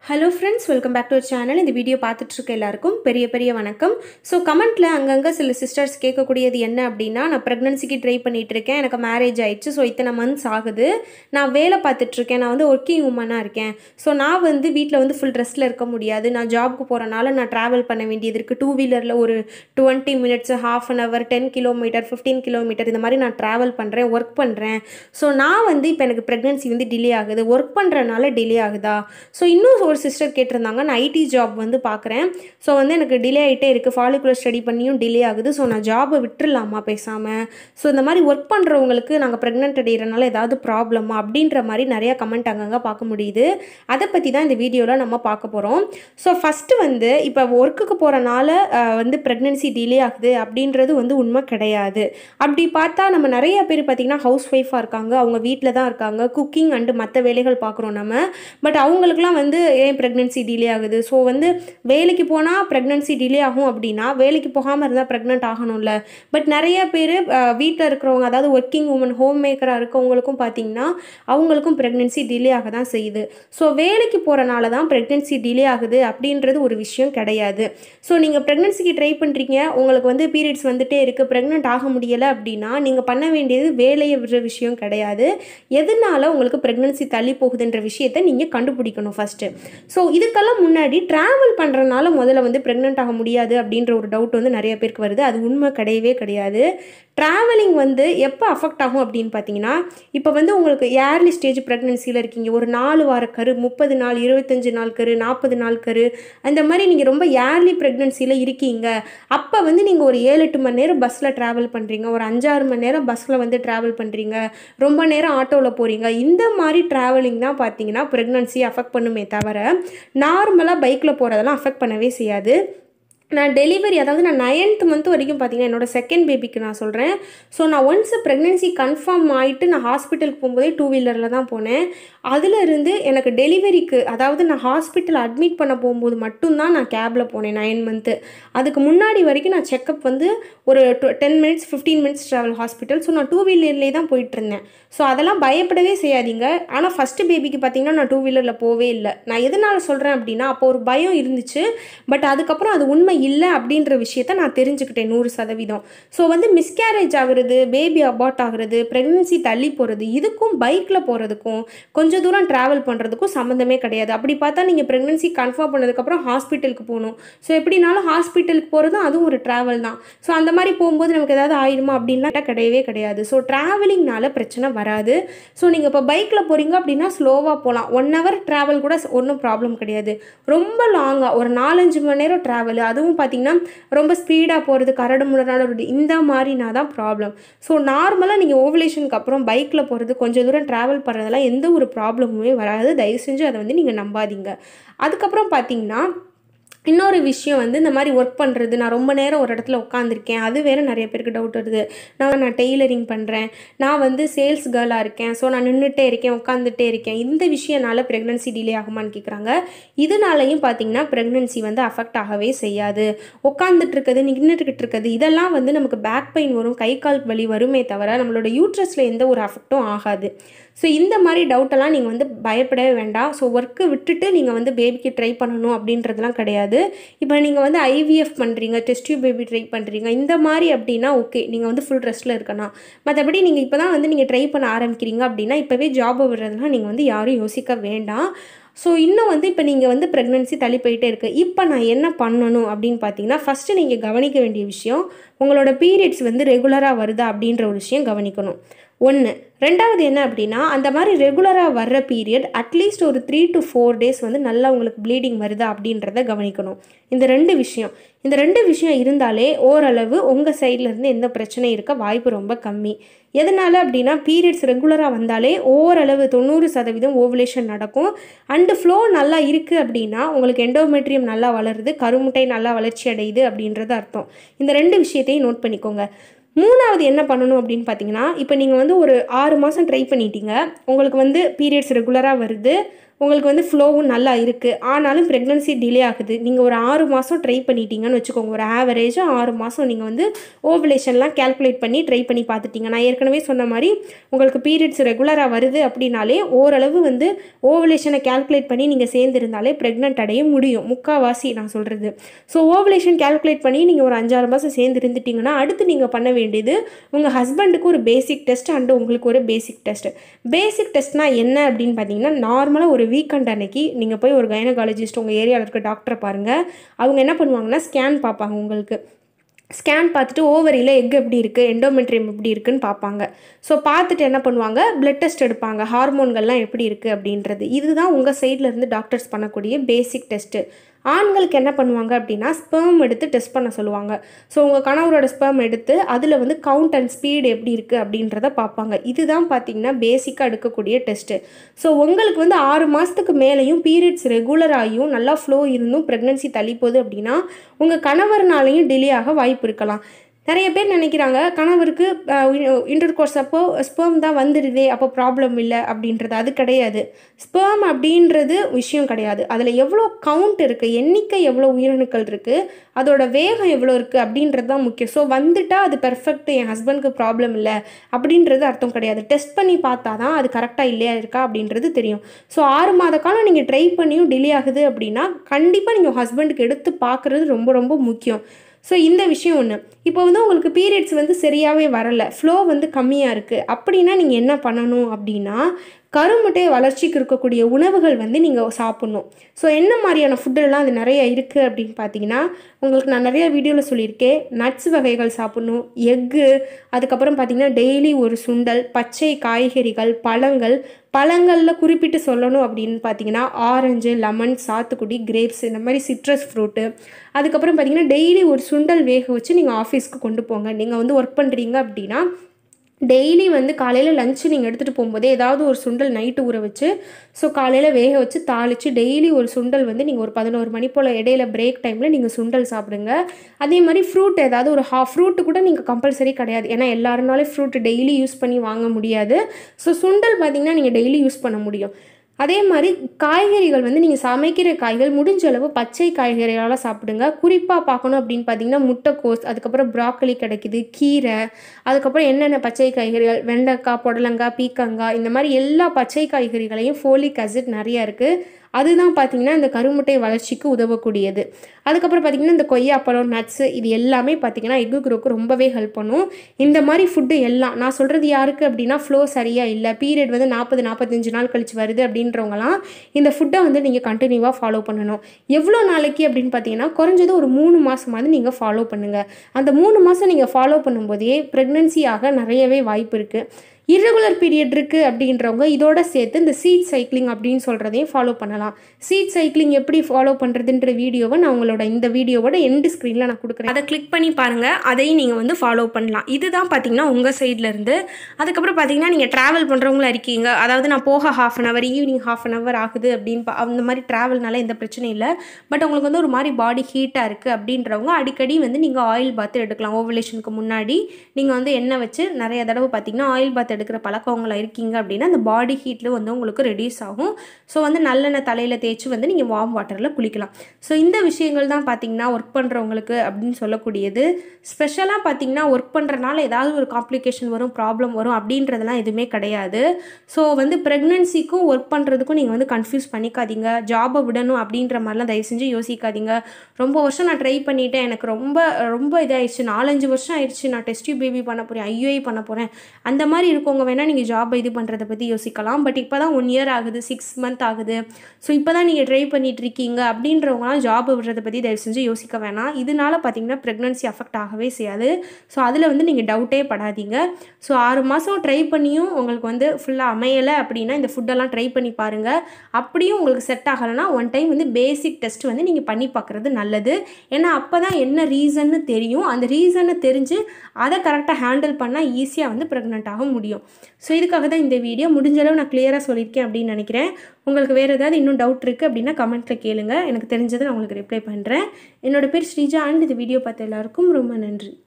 hello friends welcome back to channel இந்த video பார்த்துட்டு இருக்க எல்லாருக்கும் பெரிய பெரிய வணக்கம் ஸோ கமெண்ட்டில் அங்கங்கே சில சிஸ்டர்ஸ் கேட்கக்கூடியது என்ன அப்படின்னா நான் ப்ரெக்னன்சிக்கு ட்ரை பண்ணிட்டு இருக்கேன் எனக்கு மேரேஜ் ஆயிடுச்சு ஸோ இத்தனை மந்த்ஸ் ஆகுது நான் வேலை பார்த்துட்டு இருக்கேன் நான் வந்து ஒர்க்கிங் உமனாக இருக்கேன் ஸோ நான் வந்து வீட்டில் வந்து ஃபுல் ட்ரெஸ்ஸில் இருக்க முடியாது நான் ஜாப்க்கு போகிறனால நான் ட்ராவல் பண்ண வேண்டியது இருக்குது டூ வீலரில் ஒரு twenty minutes half an hour ten kilometre fifteen kilometre இந்த மாதிரி நான் ட்ராவல் பண்ணுறேன் ஒர்க் பண்ணுறேன் ஸோ நான் வந்து இப்போ எனக்கு ப்ரெக்னன்சி வந்து டிலே ஆகுது ஒர்க் பண்ணுறனால டிலே ஆகுதா ஸோ இன்னும் ஒரு சிஸ்டர் கேட்டிருந்தாங்க நான் ஐடி ஜாப் வந்து பார்க்குறேன் ஸோ வந்து எனக்கு டிலே ஆகிட்டே இருக்குது ஃபாலிகுலர் ஸ்டடி பண்ணியும் டிலே ஆகுது ஸோ நான் ஜாபை விட்டுறலாமா பேசாமல் ஸோ இந்த மாதிரி ஒர்க் பண்ணுறவங்களுக்கு நாங்கள் ப்ரெக்னென்ட் அடைகிறனால ஏதாவது ப்ராப்ளமா அப்படின்ற மாதிரி நிறையா கமெண்ட் அங்கங்கே பார்க்க முடியுது அதை பற்றி தான் இந்த வீடியோவில் நம்ம பார்க்க போகிறோம் ஸோ ஃபஸ்ட்டு வந்து இப்போ ஒர்க்குக்கு போகிறனால வந்து ப்ரெக்னென்சி டிலே ஆகுது அப்படின்றது வந்து உண்மை கிடையாது அப்படி பார்த்தா நம்ம நிறைய பேர் பார்த்திங்கன்னா ஹவுஸ் ஒய்ஃபாக இருக்காங்க அவங்க வீட்டில் தான் இருக்காங்க குக்கிங் அண்டு மற்ற வேலைகள் பார்க்குறோம் நம்ம பட் அவங்களுக்குலாம் வந்து ஏன் ப்ரெக்னென்சி டிலே ஆகுது ஸோ வந்து வேலைக்கு போனால் ப்ரெக்னென்சி டிலே ஆகும் அப்படின்னா வேலைக்கு போகாமல் இருந்தால் ப்ரெக்னென்ட் ஆகணும்ல பட் நிறைய பேர் வீட்டில் இருக்கிறவங்க அதாவது ஒர்க்கிங் உமன் ஹோம் மேக்கராக இருக்கவங்களுக்கும் பார்த்தீங்கன்னா அவங்களுக்கும் ப்ரெக்னென்சி டிலே ஆக தான் செய்யுது ஸோ வேலைக்கு போகிறனால தான் ப்ரெக்னென்சி டிலே ஆகுது அப்படின்றது ஒரு விஷயம் கிடையாது ஸோ நீங்கள் ப்ரெக்னென்சிக்கு ட்ரை பண்ணுறீங்க உங்களுக்கு வந்து பீரியட்ஸ் வந்துட்டே இருக்குது ப்ரெக்னென்ட் ஆக முடியலை அப்படின்னா நீங்கள் பண்ண வேண்டியது வேலையை விடுற விஷயம் கிடையாது எதனால உங்களுக்கு ப்ரெக்னென்சி தள்ளி போகுதுன்ற விஷயத்தை நீங்கள் கண்டுபிடிக்கணும் ஃபஸ்ட்டு ஸோ இதுக்கெல்லாம் முன்னாடி ட்ராவல் பண்ணுறனால முதல்ல வந்து ப்ரெக்னென்ட் ஆக முடியாது அப்படின்ற ஒரு டவுட் வந்து நிறைய பேருக்கு வருது அது உண்மை கிடையவே கிடையாது ட்ராவலிங் வந்து எப்போ அஃபெக்ட் ஆகும் அப்படின்னு பார்த்தீங்கன்னா இப்போ வந்து உங்களுக்கு ஏர்லி ஸ்டேஜ் ப்ரெக்னென்சியில் இருக்கீங்க ஒரு நாலு வார கரு முப்பது நாள் இருபத்தஞ்சு நாள் கரு நாற்பது நாள் கரு அந்த மாதிரி நீங்கள் ரொம்ப ஏர்லி ப்ரெக்னென்சியில் இருக்கீங்க அப்போ வந்து நீங்கள் ஒரு ஏழு எட்டு மணி நேரம் பஸ்ஸில் ட்ராவல் பண்ணுறீங்க ஒரு அஞ்சாறு மணி நேரம் பஸ்ஸில் வந்து ட்ராவல் பண்ணுறீங்க ரொம்ப நேரம் ஆட்டோவில் போகிறீங்க இந்த மாதிரி ட்ராவலிங் தான் பார்த்தீங்கன்னா ப்ரெக்னன்சி அஃபெக்ட் பண்ணுமே தவிர நார்மலாக பைக்கில் போகிறதெல்லாம் அஃபெக்ட் பண்ணவே செய்யாது நான் டெலிவரி அதாவது நான் நைன்த் மந்த் வரைக்கும் பார்த்தீங்கன்னா என்னோட செகண்ட் பேபிக்கு நான் சொல்கிறேன் ஸோ நான் ஒன்ஸ் ப்ரெக்னென்சி கன்ஃபார்ம் ஆகிட்டு நான் ஹாஸ்பிட்டலுக்கு போகும்போதே டூ வீலரில் தான் போனேன் அதிலிருந்து எனக்கு டெலிவரிக்கு அதாவது நான் ஹாஸ்பிட்டல் அட்மிட் பண்ண போகும்போது மட்டும்தான் நான் கேபில் போனேன் நைன் மந்த்து அதுக்கு முன்னாடி வரைக்கும் நான் செக்கப் வந்து ஒரு ten minutes fifteen minutes travel hospital so நான் டூ வீலர்லேயே தான் போயிட்டு இருந்தேன் ஸோ அதெல்லாம் பயப்படவே செய்யாதீங்க ஆனால் ஃபஸ்ட்டு பேபிக்கு பார்த்தீங்கன்னா நான் டூ வீலரில் போவே இல்லை நான் எதனால் சொல்கிறேன் அப்படின்னா அப்போ ஒரு பயம் இருந்துச்சு பட் அதுக்கப்புறம் அது உண்மை இல்லை அப்படின்ற விஷயத்த நான் தெரிஞ்சுக்கிட்டேன் நூறு சதவீதம் ஸோ வந்து மிஸ்கேரேஜ் ஆகுறது பேபி அபார்ட் ஆகுறது ப்ரெக்னன்சி தள்ளி போகிறது இதுக்கும் பைக்கில் போகிறதுக்கும் கொஞ்சம் தூரம் ட்ராவல் பண்ணுறதுக்கும் சம்மந்தமே கிடையாது அப்படி பார்த்தா நீங்கள் ப்ரெக்னன்சி கன்ஃபார்ம் பண்ணதுக்கப்புறம் ஹாஸ்பிட்டலுக்கு போகணும் ஸோ எப்படினாலும் ஹாஸ்பிட்டலுக்கு போகிறதும் அதுவும் ஒரு ட்ராவல் தான் ஸோ அந்த மாதிரி போகும்போது நமக்கு ஏதாவது ஆயிடுமா அப்படின்லாம் கிடையவே கிடையாது ஸோ ட்ராவலிங்னால பிரச்சனை வராது ஸோ நீங்கள் இப்போ பைக்கில் போகிறீங்க அப்படின்னா ஸ்லோவாக போகலாம் ஒன் ஹவர் ட்ராவல் கூட ஒன்றும் ப்ராப்ளம் கிடையாது ரொம்ப லாங்காக ஒரு நாலஞ்சு மணி நேரம் ட்ராவல் அதுவும் பார்த்தீங்கன்னா ரொம்ப ஸ்பீடாக போகிறது கரடு முரடான ரோடு இந்த மாதிரினா தான் ப்ராப்ளம் ஸோ நார்மலாக நீங்கள் ஓவலேஷனுக்கு அப்புறம் பைக்கில் போகிறது கொஞ்சம் தூரம் ட்ராவல் பண்ணுறதெல்லாம் எந்த ஒரு ப்ராப்ளமுமே வராது தயவு செஞ்சு அதை வந்து நீங்கள் நம்பாதீங்க அதுக்கப்புறம் பார்த்தீங்கன்னா இன்னொரு விஷயம் வந்து இந்த மாதிரி ஒர்க் பண்ணுறது நான் ரொம்ப நேரம் ஒரு இடத்துல உட்காந்துருக்கேன் அது வேறு நிறைய பேருக்கு டவுட் வருது நான் நான் டெய்லரிங் பண்ணுறேன் நான் வந்து சேல்ஸ் கேர்ளாக இருக்கேன் ஸோ நான் நின்றுட்டே இருக்கேன் உட்காந்துட்டே இருக்கேன் இந்த விஷயனால ப்ரெக்னன்சி டிலே ஆகுமான்னு கேட்குறாங்க இதனாலையும் பார்த்தீங்கன்னா ப்ரெக்னன்சி வந்து அஃபெக்ட் ஆகவே செய்யாது உட்காந்துட்டு இருக்கிறது நின்றுட்டுக்கிட்டு இருக்கிறது இதெல்லாம் வந்து நமக்கு பேக் பெயின் வரும் கை கால் வலி வருமே தவிர நம்மளோட யூட்ரஸில் எந்த ஒரு அஃபெக்ட்டும் ஆகாது ஸோ இந்த மாதிரி டவுட்டெல்லாம் நீங்கள் வந்து பயப்படவே வேண்டாம் ஸோ ஒர்க்கு விட்டுட்டு நீங்கள் வந்து பேபிக்கு ட்ரை பண்ணணும் அப்படின்றதுலாம் கிடையாது இப்போ நீங்கள் வந்து ஐவிஎஃப் பண்ணுறீங்க டெஸ்டியூ பேபி ட்ரை பண்ணுறீங்க இந்த மாதிரி அப்படின்னா ஓகே நீங்கள் வந்து ஃபுல் ரெஸ்ட்டில் இருக்கணும் மற்றபடி நீங்கள் இப்போ தான் வந்து நீங்கள் ட்ரை பண்ண ஆரம்பிக்கிறீங்க அப்படின்னா இப்போவே ஜாபை விடுறதுனா நீங்கள் வந்து யாரும் யோசிக்க வேண்டாம் ஸோ இன்னும் வந்து இப்போ நீங்கள் வந்து ப்ரெக்னன்சி தள்ளி போயிட்டே இருக்குது இப்போ நான் என்ன பண்ணணும் அப்படின்னு பார்த்தீங்கன்னா ஃபஸ்ட்டு நீங்கள் கவனிக்க வேண்டிய விஷயம் உங்களோட பீரியட்ஸ் வந்து ரெகுலராக வருதா அப்படின்ற ஒரு விஷயம் கவனிக்கணும் ஒன்று ரெண்டாவது என்ன அப்படின்னா அந்த மாதிரி ரெகுலராக வர்ற பீரியட் அட்லீஸ்ட் ஒரு த்ரீ டு ஃபோர் டேஸ் வந்து நல்லா உங்களுக்கு ப்ளீடிங் வருதா அப்படின்றத கவனிக்கணும் இந்த ரெண்டு விஷயம் இந்த ரெண்டு விஷயம் இருந்தாலே ஓரளவு உங்கள் சைட்லேருந்து எந்த பிரச்சனையும் இருக்க வாய்ப்பு ரொம்ப கம்மி எதனால் அப்படின்னா பீரியட்ஸ் ரெகுலராக வந்தாலே ஓரளவு தொண்ணூறு சதவீதம் ஓவலேஷன் நடக்கும் அண்டு ஃப்ளோ நல்லா இருக்குது அப்படின்னா உங்களுக்கு எண்டோமெட்ரியம் நல்லா வளருது கருமுட்டை நல்லா வளர்ச்சி அடையுது அப்படின்றது அர்த்தம் இந்த ரெண்டு விஷயத்தையும் நோட் பண்ணிக்கோங்க மூணாவது என்ன பண்ணணும் அப்படின்னு பார்த்தீங்கன்னா இப்போ நீங்கள் வந்து ஒரு ஆறு மாதம் ட்ரை பண்ணிட்டீங்க உங்களுக்கு வந்து பீரியட்ஸ் ரெகுலராக வருது உங்களுக்கு வந்து ஃப்ளோவும் நல்லா இருக்குது ஆனாலும் ப்ரெக்னன்சி டிலே ஆகுது நீங்கள் ஒரு ஆறு மாதம் ட்ரை பண்ணிட்டீங்கன்னு வச்சுக்கோங்க ஒரு ஆவரேஜாக ஆறு மாதம் நீங்கள் வந்து ஓவலேஷன்லாம் கேல்குலேட் பண்ணி ட்ரை பண்ணி பார்த்துட்டீங்க நான் ஏற்கனவே சொன்ன மாதிரி உங்களுக்கு பீரியட்ஸ் ரெகுலராக வருது அப்படின்னாலே ஓரளவு வந்து ஓவலேஷனை கேல்குலேட் பண்ணி நீங்கள் சேர்ந்துருந்தாலே ப்ரெக்னென்ட் அடைய முடியும் முக்கால்வாசி நான் சொல்கிறது ஸோ ஓவலேஷன் கேல்குலேட் பண்ணி நீங்கள் ஒரு அஞ்சாறு மாதம் சேர்ந்து இருந்துட்டீங்கன்னா அடுத்து நீங்கள் பண்ண வேண்டியது உங்கள் ஹஸ்பண்டுக்கு ஒரு பேசிக் டெஸ்ட் அண்டு உங்களுக்கு ஒரு பேசிக் டெஸ்ட் பேசிக் டெஸ்ட்னா என்ன அப்படின்னு பார்த்தீங்கன்னா நார்மலாக ஒரு வீக்கெண்ட் அன்னைக்கு நீங்கள் போய் ஒரு கைனகாலஜிஸ்ட் உங்கள் ஏரியாவில் இருக்க டாக்டரை பாருங்கள் அவங்க என்ன பண்ணுவாங்கன்னா ஸ்கேன் பார்ப்பாங்க உங்களுக்கு ஸ்கேன் பார்த்துட்டு ஓவரியில் எக் எப்படி இருக்குது எண்டோமெட்ரியம் எப்படி இருக்குன்னு பார்ப்பாங்க ஸோ பார்த்துட்டு என்ன பண்ணுவாங்க பிளட் டெஸ்ட் எடுப்பாங்க ஹார்மோன்கள்லாம் எப்படி இருக்குது அப்படின்றது இதுதான் உங்கள் சைடில் இருந்து டாக்டர்ஸ் பண்ணக்கூடிய பேசிக் டெஸ்ட்டு ஆண்களுக்கு என்ன பண்ணுவாங்க அப்படின்னா ஸ்பெர்ம் எடுத்து டெஸ்ட் பண்ண சொல்லுவாங்க ஸோ உங்கள் கணவரோட ஸ்பெர்ம் எடுத்து அதில் வந்து கவுண்ட் அண்ட் ஸ்பீடு எப்படி இருக்குது அப்படின்றத பார்ப்பாங்க இதுதான் பார்த்தீங்கன்னா பேசிக்காக எடுக்கக்கூடிய டெஸ்ட்டு ஸோ உங்களுக்கு வந்து ஆறு மாதத்துக்கு மேலேயும் பீரியட்ஸ் ரெகுலராகியும் நல்லா ஃப்ளோ இருந்தும் ப்ரெக்னன்சி தள்ளி போகுது அப்படின்னா உங்கள் கணவர்னாலையும் டிலே ஆக வாய்ப்பு இருக்கலாம் நிறைய பேர் நினைக்கிறாங்க கணவருக்கு இன்டர் கோர்ஸ் அப்போ ஸ்பேம் தான் வந்துடுதே அப்போ ப்ராப்ளம் இல்லை அப்படின்றது அது கிடையாது ஸ்பேம் அப்படின்றது விஷயம் கிடையாது அதில் எவ்வளோ கவுண்ட் இருக்குது எண்ணிக்கை எவ்வளோ உயிரணுக்கள் இருக்குது அதோட வேகம் எவ்வளோ இருக்குது அப்படின்றது தான் முக்கியம் ஸோ வந்துட்டால் அது பெர்ஃபெக்ட் என் ஹஸ்பண்ட்க்கு ப்ராப்ளம் இல்லை அப்படின்றது அர்த்தம் கிடையாது டெஸ்ட் பண்ணி பார்த்தா தான் அது கரெக்டாக இல்லையா இருக்கா அப்படின்றது தெரியும் ஸோ ஆறு மாத காலம் நீங்கள் ட்ரை பண்ணியும் டிலே ஆகுது அப்படின்னா கண்டிப்பாக நீங்கள் ஹஸ்பண்டுக்கு எடுத்து பார்க்குறது ரொம்ப ரொம்ப முக்கியம் ஸோ இந்த விஷயம் ஒன்று இப்போ வந்து உங்களுக்கு பீரியட்ஸ் வந்து சரியாகவே வரலை ஃப்ளோ வந்து கம்மியாக இருக்குது அப்படின்னா நீங்கள் என்ன பண்ணணும் அப்படின்னா கருமுட்டை வளர்ச்சிக்கு இருக்கக்கூடிய உணவுகள் வந்து நீங்கள் சாப்பிட்ணும் ஸோ என்ன மாதிரியான ஃபுட்டெல்லாம் அது நிறைய இருக்குது அப்படின்னு பார்த்தீங்கன்னா உங்களுக்கு நான் நிறைய வீடியோவில் சொல்லியிருக்கேன் நட்ஸ் வகைகள் சாப்பிட்ணும் எக்கு அதுக்கப்புறம் பார்த்தீங்கன்னா டெய்லி ஒரு சுண்டல் பச்சை காய்கறிகள் பழங்கள் பழங்களில் குறிப்பிட்டு சொல்லணும் அப்படின்னு பார்த்தீங்கன்னா ஆரஞ்சு லெமன் சாத்துக்குடி கிரேப்ஸ் இந்த மாதிரி சிட்ரஸ் ஃப்ரூட்டு அதுக்கப்புறம் பார்த்தீங்கன்னா டெய்லி ஒரு சுண்டல் வேக வச்சு நீங்கள் ஆஃபீஸ்க்கு கொண்டு போங்க நீங்கள் வந்து ஒர்க் பண்ணுறீங்க அப்படின்னா டெய்லி வந்து காலையில் லஞ்சு நீங்கள் எடுத்துகிட்டு போகும்போதே ஏதாவது ஒரு சுண்டல் நைட்டு ஊற வச்சு ஸோ காலையில் வேக வச்சு தாளித்து டெய்லி ஒரு சுண்டல் வந்து நீங்கள் ஒரு பதினோரு மணி போல் இடையில பிரேக் டைமில் நீங்கள் சுண்டல் சாப்பிடுங்க அதே மாதிரி ஃப்ரூட் ஏதாவது ஒரு ஹாஃப் ஃப்ரூட்டு கூட நீங்கள் கம்பல்சரி கிடையாது ஏன்னா எல்லாருனாலும் ஃப்ரூட் டெய்லி யூஸ் பண்ணி வாங்க முடியாது ஸோ சுண்டல் பார்த்திங்கன்னா நீங்கள் டெய்லி யூஸ் பண்ண முடியும் அதே மாதிரி காய்கறிகள் வந்து நீங்கள் சமைக்கிற காய்கள் முடிஞ்ச அளவு பச்சை காய்கறிகளால் சாப்பிடுங்க குறிப்பாக பார்க்கணும் அப்படின்னு பார்த்தீங்கன்னா முட்டைக்கோஸ் அதுக்கப்புறம் ப்ராக்கலி கிடைக்குது கீரை அதுக்கப்புறம் என்னென்ன பச்சை காய்கறிகள் வெண்டைக்காய் புடலங்காய் பீக்கங்காய் இந்த மாதிரி எல்லா பச்சை காய்கறிகளையும் ஃபோலிக் அசிட் நிறையா இருக்குது அதுதான் பார்த்தீங்கன்னா இந்த கருமுட்டை வளர்ச்சிக்கு உதவக்கூடியது அதுக்கப்புறம் பார்த்தீங்கன்னா இந்த கொய்யாப்பழம் நட்ஸு இது எல்லாமே பார்த்தீங்கன்னா எக்கு குரோக்கு ரொம்பவே ஹெல்ப் பண்ணும் இந்த மாதிரி ஃபுட்டு எல்லாம் நான் சொல்கிறது யாருக்கு அப்படின்னா ஃப்ளோ சரியாக இல்லை பீரியட் வந்து நாற்பது நாற்பத்தஞ்சு நாள் கழிச்சு வருது அப்படின்றவங்களாம் இந்த ஃபுட்டை வந்து நீங்கள் கண்டினியூவாக ஃபாலோ பண்ணணும் எவ்வளோ நாளைக்கு அப்படின்னு பார்த்தீங்கன்னா குறைஞ்சது ஒரு மூணு மாதமாவது நீங்கள் ஃபாலோ பண்ணுங்கள் அந்த மூணு மாதம் நீங்கள் ஃபாலோ பண்ணும்போதே ப்ரெக்னென்சி ஆக நிறையவே வாய்ப்பு இருக்குது இர்ரெகுலர் பீரியட் இருக்குது அப்படின்றவங்க இதோட சேர்த்து இந்த சீட் சைக்கிளிங் அப்படின்னு சொல்கிறதையும் ஃபாலோ பண்ணலாம் சீட் சைக்கிளிங் எப்படி ஃபாலோ பண்ணுறதுன்ற வீடியோவை நான் உங்களோட இந்த வீடியோவோட எண்டு ஸ்க்ரீனில் நான் கொடுக்குறேன் அதை கிளிக் பண்ணி பாருங்கள் அதையும் நீங்கள் வந்து ஃபாலோ பண்ணலாம் இதுதான் பார்த்தீங்கன்னா உங்கள் சைடில் இருந்து அதுக்கப்புறம் பார்த்தீங்கன்னா நீங்கள் ட்ராவல் பண்ணுறவங்களா இருக்கீங்க அதாவது நான் போக half an hour evening half an hour ஆகுது அப்படின்னு பா- அந்த மாதிரி ட்ராவல்னால எந்த பிரச்சனையும் இல்லை பட் உங்களுக்கு வந்து ஒரு மாதிரி பாடி ஹீட்டாக இருக்குது அப்படின்றவங்க அடிக்கடி வந்து நீங்கள் ஆயில் பாத் எடுக்கலாம் ஓவலேஷனுக்கு முன்னாடி நீங்கள் வந்து எண்ணெய் வச்சு நிறைய தடவை பார்த்தீங்கன்னா ஆயில் பாத் எடுக்கிற பழக்கவங்களா இருக்கீங்க அப்படின்னா அந்த பாடி ஹீட்டில் வந்து உங்களுக்கு ரெடியூஸ் ஆகும் ஸோ வந்து நல்லெண்ணெய் தலையில் தேய்ச்சி வந்து நீங்கள் வார்ம் வாட்டரில் குளிக்கலாம் ஸோ இந்த விஷயங்கள் தான் பார்த்தீங்கன்னா ஒர்க் பண்ணுறவங்களுக்கு அப்படின்னு சொல்லக்கூடியது ஸ்பெஷலாக பார்த்தீங்கன்னா ஒர்க் பண்ணுறனால ஏதாவது ஒரு காம்ப்ளிகேஷன் வரும் ப்ராப்ளம் வரும் அப்படின்றதெல்லாம் எதுவுமே கிடையாது ஸோ வந்து ப்ரெக்னென்சிக்கும் ஒர்க் பண்ணுறதுக்கும் நீங்கள் வந்து கன்ஃபியூஸ் பண்ணிக்காதீங்க ஜாபை விடணும் அப்படின்ற மாதிரிலாம் தயவு செஞ்சு யோசிக்காதீங்க ரொம்ப வருஷம் நான் ட்ரை பண்ணிட்டேன் எனக்கு ரொம்ப ரொம்ப இதாகிடுச்சு நாலஞ்சு வருஷம் ஆயிடுச்சு நான் டெஸ்ட் பேபி பண்ண போகிறேன் ஐயோஐ பண்ண போகிறேன் அந்த மாதிரி இருக்கவங்க வேணால் நீங்கள் ஜாப் இது பண்ணுறதை பற்றி யோசிக்கலாம் பட் இப்போ தான் ஒன் இயர் ஆகுது சிக்ஸ் மந்த் ஆகுது ஸோ இப்போ தான் நீங்கள் ட்ரை பண்ணிட்டு இருக்கீங்க அப்படின்றவங்களாம் ஜாப் விடுறதை பற்றி தயவு செஞ்சு யோசிக்க வேணாம் இதனால பார்த்தீங்கன்னா ப்ரெக்னன்சி அஃபெக்ட் ஆகவே செய்யாது ஸோ அதில் வந்து நீங்கள் டவுட்டே படாதீங்க ஸோ ஆறு மாதம் ட்ரை பண்ணியும் உங்களுக்கு வந்து ஃபுல்லாக அமையலை அப்படின்னா இந்த ஃபுட்டெல்லாம் ட்ரை பண்ணி பாருங்கள் அப்படியும் உங்களுக்கு செட் ஆகலைன்னா ஒன் டைம் வந்து பேசிக் டெஸ்ட் வந்து நீங்கள் பண்ணி பார்க்குறது நல்லது ஏன்னா அப்போ தான் என்ன ரீசன்னு தெரியும் அந்த ரீசனை தெரிஞ்சு அதை கரெக்டாக ஹேண்டில் பண்ணால் ஈஸியாக வந்து ப்ரெக்னென்ட் ஆக முடியும் ஸோ இதுக்காக தான் இந்த வீடியோ முடிஞ்ச அளவு நான் கிளியராக சொல்லியிருக்கேன் அப்படின்னு நினைக்கிறேன் உங்களுக்கு வேறு ஏதாவது இன்னும் டவுட் இருக்குது அப்படின்னா கமெண்ட்டில் கேளுங்க எனக்கு தெரிஞ்சதை நான் உங்களுக்கு ரிப்ளை பண்ணுறேன் என்னோட பேர் ஸ்ரீஜா அண்ட் இந்த வீடியோ பார்த்த எல்லாருக்கும் ரொம்ப நன்றி